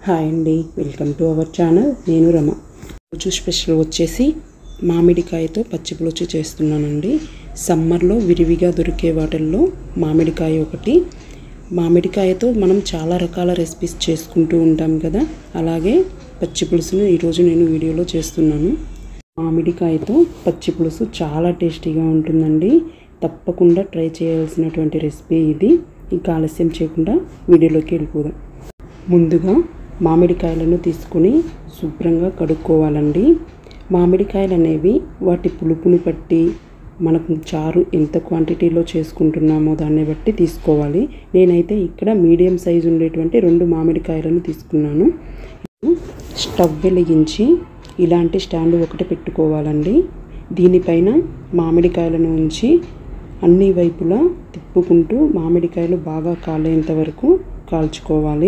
hi అండి welcome to our channel నేను రమ రోజు స్పెషల్ వచ్చేసి మామిడికాయతో పచ్చిపులుసు చేస్తున్నానండి సమ్మర్లో విరివిగా దొరికే వాటిల్లో మామిడికాయ ఒకటి మామిడికాయతో మనం చాలా రకాల రెసిపీస్ చేసుకుంటూ ఉంటాం కదా అలాగే పచ్చి పులుసును ఈరోజు నేను వీడియోలో చేస్తున్నాను మామిడికాయతో పచ్చి పులుసు చాలా టేస్టీగా ఉంటుందండి తప్పకుండా ట్రై చేయాల్సినటువంటి రెసిపీ ఇది ఇంకా ఆలస్యం చేయకుండా వీడియోలోకి వెళ్ళిపోదాం ముందుగా మామిడికాయలను తీసుకొని శుభ్రంగా కడుక్కోవాలండి మామిడికాయలు అనేవి వాటి పులుపుని బట్టి మనకు చారు ఎంత క్వాంటిటీలో చేసుకుంటున్నామో దాన్ని బట్టి తీసుకోవాలి నేనైతే ఇక్కడ మీడియం సైజు ఉండేటువంటి రెండు మామిడికాయలను తీసుకున్నాను స్టవ్ వెలిగించి ఇలాంటి స్టాండ్ ఒకటి పెట్టుకోవాలండి దీనిపైన మామిడికాయలను ఉంచి అన్ని వైపులా తిప్పుకుంటూ మామిడికాయలు బాగా కాలేంత వరకు కాల్చుకోవాలి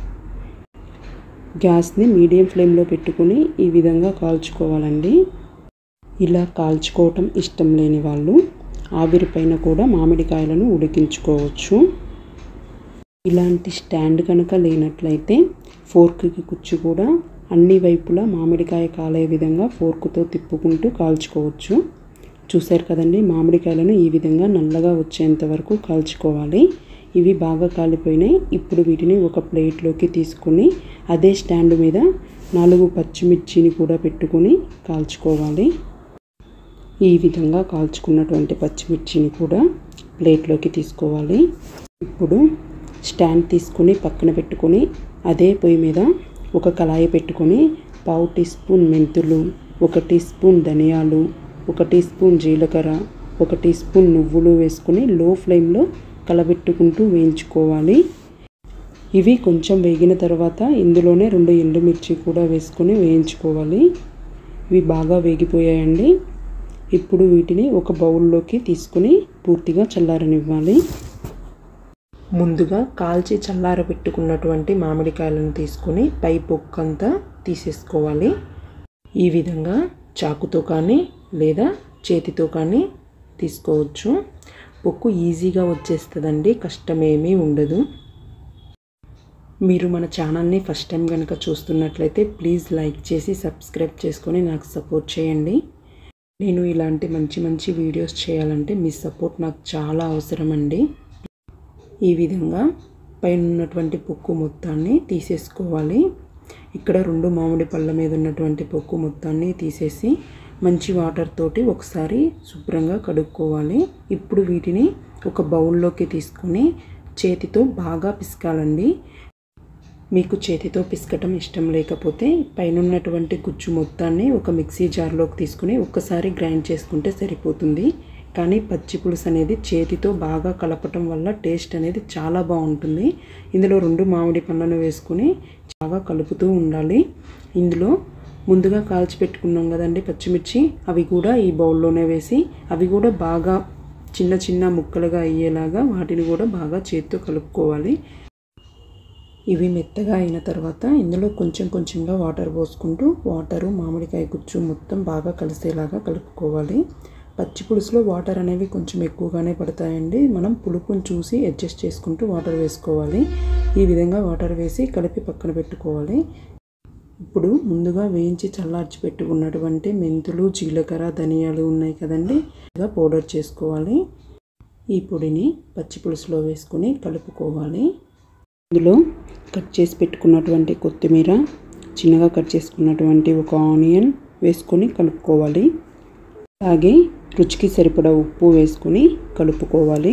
గ్యాస్ని మీడియం ఫ్లేమ్లో పెట్టుకుని ఈ విధంగా కాల్చుకోవాలండి ఇలా కాల్చుకోవటం ఇష్టం లేని వాళ్ళు ఆవిరిపైన కూడా మామిడికాయలను ఉడికించుకోవచ్చు ఇలాంటి స్టాండ్ కనుక లేనట్లయితే ఫోర్క్కి కుచ్చి కూడా అన్ని వైపులా మామిడికాయ కాలే విధంగా ఫోర్కుతో తిప్పుకుంటూ కాల్చుకోవచ్చు చూశారు కదండి మామిడికాయలను ఈ విధంగా నల్లగా వచ్చేంత వరకు కాల్చుకోవాలి ఇవి బాగా కాలిపోయినాయి ఇప్పుడు వీటిని ఒక ప్లేట్లోకి తీసుకొని అదే స్టాండ్ మీద నాలుగు పచ్చిమిర్చిని కూడా పెట్టుకొని కాల్చుకోవాలి ఈ విధంగా కాల్చుకున్నటువంటి పచ్చిమిర్చిని కూడా ప్లేట్లోకి తీసుకోవాలి ఇప్పుడు స్టాండ్ తీసుకొని పక్కన పెట్టుకొని అదే పొయ్యి మీద ఒక కళాయి పెట్టుకొని పావు టీ స్పూన్ మెంతులు ఒక టీ స్పూన్ ధనియాలు ఒక టీ స్పూన్ జీలకర్ర ఒక టీ స్పూన్ నువ్వులు వేసుకొని లో ఫ్లేమ్లో కలబెట్టుకుంటూ వేయించుకోవాలి ఇవి కొంచెం వేగిన తర్వాత ఇందులోనే రెండు ఎండుమిర్చి కూడా వేసుకొని వేయించుకోవాలి ఇవి బాగా వేగిపోయాయండి ఇప్పుడు వీటిని ఒక బౌల్లోకి తీసుకుని పూర్తిగా చల్లారనివ్వాలి ముందుగా కాల్చి చల్లారబెట్టుకున్నటువంటి మామిడికాయలను తీసుకొని పై పొక్కంతా తీసేసుకోవాలి ఈ విధంగా చాకుతో కానీ లేదా చేతితో కానీ తీసుకోవచ్చు పొక్కు ఈజీగా వచ్చేస్తుందండి కష్టమేమీ ఉండదు మీరు మన ఛానల్ని ఫస్ట్ టైం కనుక చూస్తున్నట్లయితే ప్లీజ్ లైక్ చేసి సబ్స్క్రైబ్ చేసుకొని నాకు సపోర్ట్ చేయండి నేను ఇలాంటి మంచి మంచి వీడియోస్ చేయాలంటే మీ సపోర్ట్ నాకు చాలా అవసరం అండి ఈ విధంగా పైన ఉన్నటువంటి పొక్కు మొత్తాన్ని తీసేసుకోవాలి ఇక్కడ రెండు మామిడి పళ్ళ మీద ఉన్నటువంటి పొక్కు మొత్తాన్ని తీసేసి మంచి వాటర్ తోటి ఒకసారి శుభ్రంగా కడుక్కోవాలి ఇప్పుడు వీటిని ఒక బౌల్లోకి తీసుకొని చేతితో బాగా పిసకాలండి మీకు చేతితో పిసకటం ఇష్టం లేకపోతే పైన ఉన్నటువంటి గుజ్జు మొత్తాన్ని ఒక మిక్సీ జార్లోకి తీసుకుని ఒక్కసారి గ్రైండ్ చేసుకుంటే సరిపోతుంది కానీ పచ్చి పులుసు అనేది చేతితో బాగా కలపటం వల్ల టేస్ట్ అనేది చాలా బాగుంటుంది ఇందులో రెండు మామిడి పండ్లను వేసుకుని బాగా కలుపుతూ ఉండాలి ఇందులో ముందుగా కాల్చి పెట్టుకున్నాం కదండి పచ్చిమిర్చి అవి కూడా ఈ బౌల్లోనే వేసి అవి కూడా బాగా చిన్న చిన్న ముక్కలుగా అయ్యేలాగా వాటిని కూడా బాగా చేతితో కలుపుకోవాలి ఇవి మెత్తగా అయిన తర్వాత ఇందులో కొంచెం కొంచెంగా వాటర్ పోసుకుంటూ వాటరు మామిడికాయ గుజ్జు మొత్తం బాగా కలిసేలాగా కలుపుకోవాలి పచ్చి పులుసులో వాటర్ అనేవి కొంచెం ఎక్కువగానే పడతాయండి మనం పులుపుని చూసి అడ్జస్ట్ చేసుకుంటూ వాటర్ వేసుకోవాలి ఈ విధంగా వాటర్ వేసి కలిపి పక్కన పెట్టుకోవాలి ఇప్పుడు ముందుగా వేయించి చల్లార్చి పెట్టుకున్నటువంటి మెంతులు జీలకర్ర ధనియాలు ఉన్నాయి కదండి ఇలా పౌడర్ చేసుకోవాలి ఈ పొడిని పచ్చి పులుసులో వేసుకొని కలుపుకోవాలి ఇందులో కట్ చేసి పెట్టుకున్నటువంటి కొత్తిమీర చిన్నగా కట్ చేసుకున్నటువంటి ఒక ఆనియన్ వేసుకొని కలుపుకోవాలి అలాగే రుచికి సరిపడా ఉప్పు వేసుకొని కలుపుకోవాలి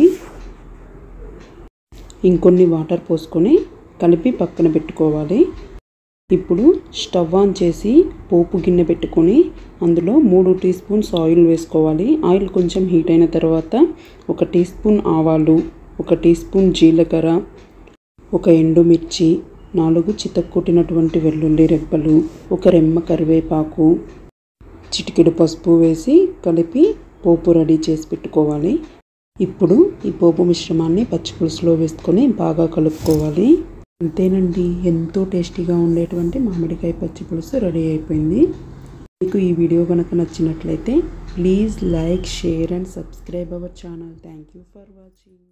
ఇంకొన్ని వాటర్ పోసుకొని కలిపి పక్కన పెట్టుకోవాలి ఇప్పుడు స్టవ్ ఆన్ చేసి పోపు గిన్నె పెట్టుకొని అందులో మూడు టీ స్పూన్స్ ఆయిల్ వేసుకోవాలి ఆయిల్ కొంచెం హీట్ అయిన తర్వాత ఒక టీ స్పూన్ ఆవాలు ఒక టీ స్పూన్ జీలకర్ర ఒక ఎండుమిర్చి నాలుగు చితక్కొట్టినటువంటి వెల్లుల్లి రెబ్బలు ఒక రెమ్మ కరివేపాకు చిటికెడు పసుపు వేసి కలిపి పోపు రెడీ చేసి పెట్టుకోవాలి ఇప్పుడు ఈ పోపు మిశ్రమాన్ని పచ్చి పులుసులో వేసుకొని బాగా కలుపుకోవాలి అంతేనండి ఎంతో టేస్టీగా ఉండేటువంటి మామిడికాయ పచ్చి పులుసు రెడీ అయిపోయింది మీకు ఈ వీడియో కనుక నచ్చినట్లయితే please like share and subscribe our channel thank you for watching